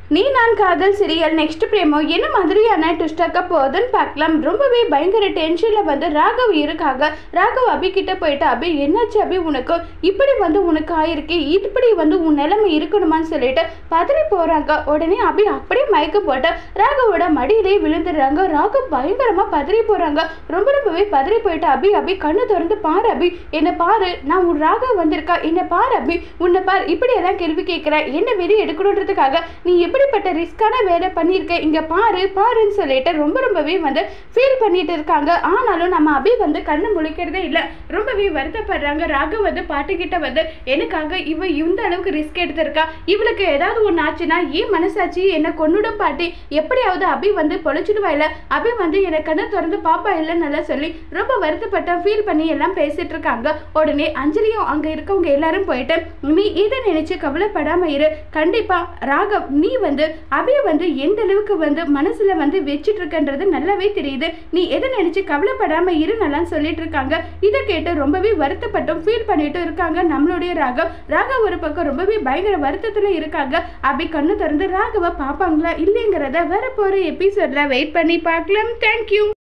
நீ நான் காதல் சீரியல் நெக்ஸ்ட் பிரேமோ என்ன மாதிரியான ட்விஸ்டாக்க போகுதுன்னு பார்க்கலாம் ரொம்பவே பயங்கர டென்ஷனில் வந்து ராகவ் இருக்காங்க ராகவ் அபி கிட்ட போயிட்டு அபி என்னாச்சு அபி உனக்கு இப்படி வந்து உனக்கு ஆயிருக்கு இப்படி வந்து உன் நிலைமை இருக்கணுமான்னு சொல்லிட்டு பதறி போகிறாங்க உடனே அபி அப்படியே மயக்கம் போட்டு ராகவோட மடியிலே விழுந்துடுறாங்க ராகவ் பயங்கரமாக பதறி போகிறாங்க ரொம்ப ரொம்பவே பதறி போயிட்டு அபி அபி கண்ணு திறந்து பாரு அபி என்னை பாரு நான் உன் ராகவ் வந்திருக்கா என்னை பாரு அபி உன்னை பாரு இப்படி எல்லாம் கேள்வி கேட்குறேன் என்ன வெளியே எடுக்கணுன்றதுக்காக நீ எப்படிப்பட்ட ரிஸ்கான வேலை பண்ணியிருக்க இங்கே பாரு பாருன்னு சொல்லிட்டு ரொம்ப ரொம்பவே வந்து ஃபீல் பண்ணிட்டு இருக்காங்க ஆனாலும் நம்ம அபி வந்து கண்ணு முழிக்கிறதே இல்லை ரொம்பவே வருத்தப்படுறாங்க ராகு வந்து பாட்டுக்கிட்ட வந்து எனக்காக இவ இந்த அளவுக்கு ரிஸ்க் எடுத்திருக்கா இவளுக்கு ஏதாவது ஒன்று ஆச்சுன்னா ஏன் மனசாச்சு என்னை கொன்னுடும் பாட்டி எப்படியாவது அபி வந்து பொழைச்சிடுவா இல்லை அபி வந்து என்னை கண்ணை திறந்து பாப்பா இல்லைன்னு நல்லா சொல்லி ரொம்ப வருத்தப்பட்ட ஃபீல் பண்ணி எல்லாம் பேசிட்டு இருக்காங்க உடனே அஞ்சலியும் அங்கே இருக்கவங்க எல்லாரும் போயிட்டு நீ இதை நினைச்சு கவலைப்படாம இரு கண்டிப்பா ராகவ் நீ வந்து அபிய வந்து எந்த அளவுக்கு வந்து மனசுல வந்து வச்சிட்டு இருக்கன்றது நல்லாவே தெரியுது நீ எதை நினைச்சு கவலைப்படாம இரு நல்லா சொல்லிட்டு இருக்காங்க இதை கேட்டு ரொம்பவே வருத்தப்பட்டும் ஃபீல் பண்ணிட்டு இருக்காங்க நம்மளுடைய ராகவ் ராகவ் ஒரு பக்கம் ரொம்பவே பயங்கர வருத்தத்துல இருக்காங்க அபி கண்ணு திறந்து ராகவ பாப்பாங்களா இல்லைங்கிறத வரப்போற எபிசோட்ல வெயிட் பண்ணி பார்க்கலாம் தேங்க்யூ